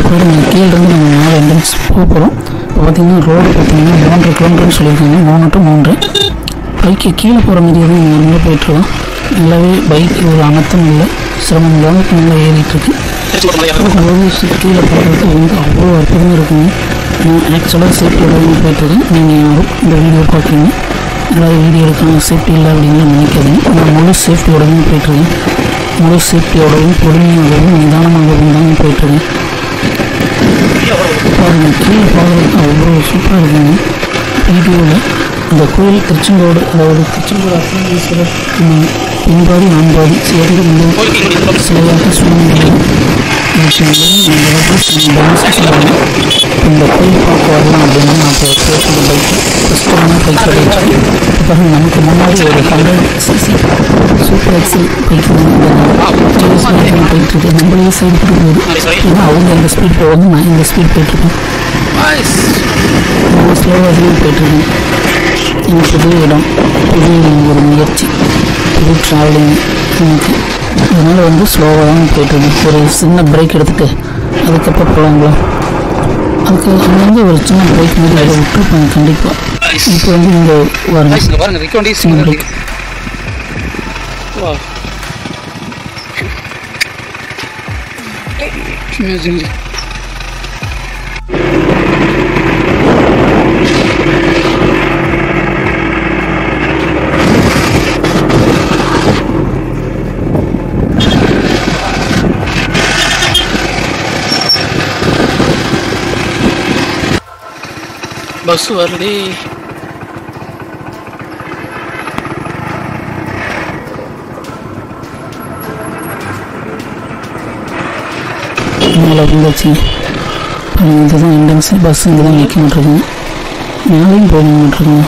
பாருங்க கீழே இருந்து நம்ம மேலே என்ட்ரன்ஸ் போக போகிறோம் இப்போ பார்த்தீங்கன்னா ரோடு பார்த்தீங்கன்னா மூன்றரை கிலோமீட்டர்னு சொல்லியிருக்காங்க மூணு டு மூன்று பைக்கு கீழே போகிற மாதிரி தான் நார்மலாக போயிட்டுருக்கோம் நல்லாவே பைக் ஒரு அனத்தம் இல்லை சிரமம் இல்லாமல் நல்லா ஏறிட்டுருக்கு போகும்போது சி- கீழே போகிறதுக்கு வந்து அவ்வளோ அற்புதமாக இருக்குங்க நான் ஆக்சுவலாக சேஃப்டியோட தான் போயிட்டுருக்கேன் நீங்கள் யாரும் இந்த வீடியோ பார்க்குறீங்க ஏதாவது வீடியோ எடுக்காமல் சேஃப்டி இல்லை அப்படின்னு நினைக்காதீங்க நான் முழு சேஃப்டியோட தான் போயிட்டுருக்கேன் முழு சேஃப்டியோடவும் பொறுமையாகவும் நிதானமாகவும் தான் போயிட்டுருக்கேன் பாருங்க கீழே பார்க்குறதுக்கு அவ்வளோ சூப்பராக இருக்குங்க வீடியோவில் இந்த கோயில் திருச்செங்கோடு அதாவது திருச்செங்கோடு அர்த்தநாதீஸ்வரர் ம், பின்பாடி நான்பாடி சேர்ந்து முழு சிலையாக சூழ்நிலை இந்த கோயில் பார்க்க வரலாம் அப்படின்னு நான் இப்போ பேசுகிற பைக் ஃபஸ்ட்டு வந்து பைக் கிடையாது பாருங்க நமக்கு முன்னாடி ஒரு hundred CC super XL bike போயிட்டு இருக்கு நம்மளே சைடு போகுது ஏன்னா அவங்க இந்த ஸ்பீட் போவாங்க நான் இந்த ஸ்பீட் போயிட்டுருக்கேன் ரொம்ப ஸ்லோவாகவே போயிட்டுருக்கேன் எனக்கு புது இடம் புது ஒரு முயற்சி புது ட்ராவலிங் எனக்கு அதனால் வந்து ஸ்லோவாக தான் போயிட்டுருக்கேன் ஒரு சின்ன பிரேக் எடுத்துகிட்டு அதுக்கப்புறம் போகலாங்களா அதுக்கு அங்கேருந்து ஒரு சின்ன பிரேக் மாதிரி அதை விட்டுருப்பாங்க கண்டிப்பாக இப்போ வந்து இங்கே வரணும் இங்க பாருங்க நிக்க வேண்டிய சின்ன சின்ன பிரேக் வா Imagine. பஸ் வருடி மேலே வந்தாச்சு இதுதான் என்ட்ரன்ஸு பஸ் இங்கே தான் நிற்க மாட்டிருக்குங்க மேலேயும் போக மாட்டிருக்குங்க